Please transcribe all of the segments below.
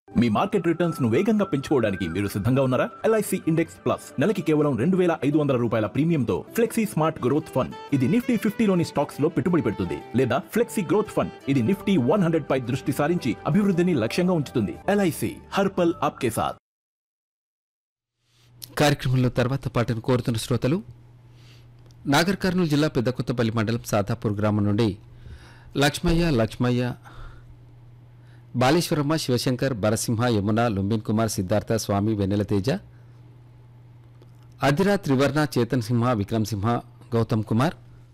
మీ market returns ను వేగంగా పెంచుకోవడానికి మీరు సిద్ధంగా ఉన్నారా ఎల్ఐసి ఇండెక్స్ ప్లస్ నెలకి కేవలం రెండు వేల ఐదు వందల రూపాయల ప్రీమియంతో ఫ్లెక్సీ స్మార్ట్ గ్రోత్ ఫండ్ ఇది నిఫ్టీ ఫిఫ్టీలోని స్టాక్స్ లో పెట్టుబడి పెడుతుంది లేదా ఫ్లెక్సీ గ్రోత్ ఫండ్ ఇది నిఫ్టీ వన్ హండ్రెడ్ పై దృష్టి సారించి అభివృద్ధిని లక్ష్యంగా ఉంచుతుంది ఎల్ఐసి హర్పల్ ఆప్కే సాథ్ కార్యక్రమంలో తర్వాత పాటను కోరుతున్న శ్రోతలు నాగర్ కర్నూలు జిల్లా పెద్దకొత్తపల్లి మండలం సాతాపూర్ గ్రామం నుండి లక్ష్మయ్య లక్ష్మయ్య బాలేశ్వరమ్మ శివశంకర్ బరసింహ యమున లుంబిన్ కుమార్ సిద్ధార్థ స్వామి వెన్నెల తేజ అధిరా త్రివర్ణ చేతన్ సింహ విక్రమ్ సింహ గౌతమ్ కుమార్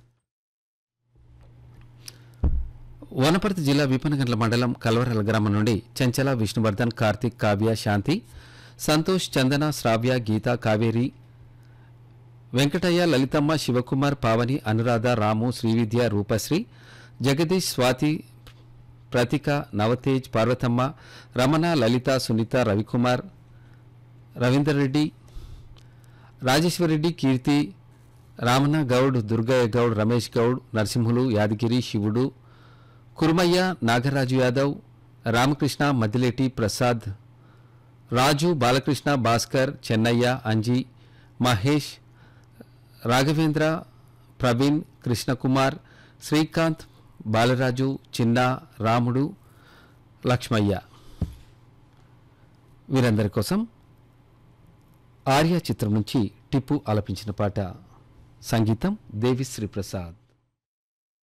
వనపర్తి జిల్లా విపనగండ్ల మండలం కల్వరల గ్రామం నుండి చంచల విష్ణువర్ధన్ కార్తిక్ కావ్య శాంతి సంతోష్ చందన శ్రావ్య గీత కావేరి వెంకటయ్య లలితమ్మ శివకుమార్ పావని అనురాధ రాము శ్రీవిద్య రూపశ్రీ జగదీష్ స్వాతి ప్రతిక నవతేజ్ పార్వతమ్మ రమణ లలిత సునీత రవికుమార్ రవీందర్ రెడ్డి రాజేశ్వరరెడ్డి కీర్తి రామణ గౌడ్ దుర్గయ్య గౌడ్ రమేష్ గౌడ్ నరసింహులు యాదగిరి శివుడు కుర్మయ్య నాగరాజు యాదవ్ రామకృష్ణ మద్దిలేటి ప్రసాద్ రాజు బాలకృష్ణ భాస్కర్ చెన్నయ్య అంజీ మహేష్ రాఘవేంద్ర ప్రవీణ్ కృష్ణకుమార్ శ్రీకాంత్ బాలరాజు చిన్న రాముడు లక్ష్మయ్య వీరందరి కోసం ఆర్య చిత్రం నుంచి టిప్పు ఆలపించిన పాట సంగీతం దేవిశ్రీ ప్రసాద్